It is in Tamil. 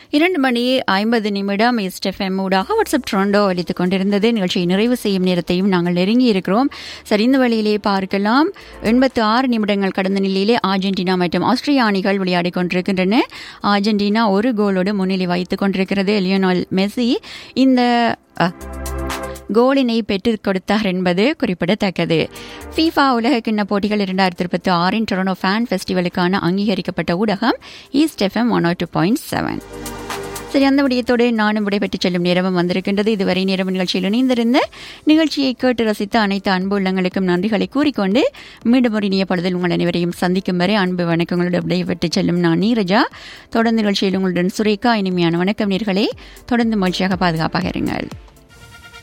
இரண்டு மணி ஐம்பது நிமிடம் எஸ்டெஃப்எம் ஊடாக வாட்ஸ்அப் ட்ரோண்டோ அளித்துக் கொண்டிருந்தது நிகழ்ச்சியை நிறைவு செய்யும் நேரத்தையும் நாங்கள் நெருங்கி இருக்கிறோம் சரி இந்த வழியிலே பார்க்கலாம் எண்பத்து ஆறு நிமிடங்கள் கடந்த நிலையிலே அர்ஜென்டினா மற்றும் ஆஸ்திரியா அணிகள் விளையாடி கொண்டிருக்கின்றன அர்ஜென்டினா ஒரு கோலோடு முன்னிலை வைத்துக் கொண்டிருக்கிறது லியோனால் மெஸ்ஸி இந்த அ, கோலினை பெற்றுக் கொடுத்தார் என்பது குறிப்பிடத்தக்கது ஃபீஃபா உலக கிண்ண போட்டிகள் இரண்டாயிரத்தி இருபத்தி ஆறின் டொரனோ ஃபேன் ஃபெஸ்டிவலுக்கான அங்கீகரிக்கப்பட்ட ஊடகம் east F M one two point seven சரி அந்த விடயத்தோடு நானும் விடைபெற்று செல்லும் நேரமும் வந்திருக்கின்றது இதுவரை நேரம் நிகழ்ச்சியில் இணைந்திருந்த நிகழ்ச்சியை கேட்டு ரசித்த அனைத்து அன்பு உள்ளங்களுக்கும் நன்றிகளை கூறிக்கொண்டு மீண்டும் ஒரு இனிய பொழுதில் உங்கள் அனைவரையும் சந்திக்கும் வரை அன்பு வணக்கங்களோடு விடைபெற்று செல்லும் நான் நீரஜா தொடர்ந்து நிகழ்ச்சியில் உங்களுடன் சுரேகா இனிமையான வணக்கம் நேர்களே தொடர்ந்து மகிழ்ச்சியாக பாதுகாப்பாக இருங்கள்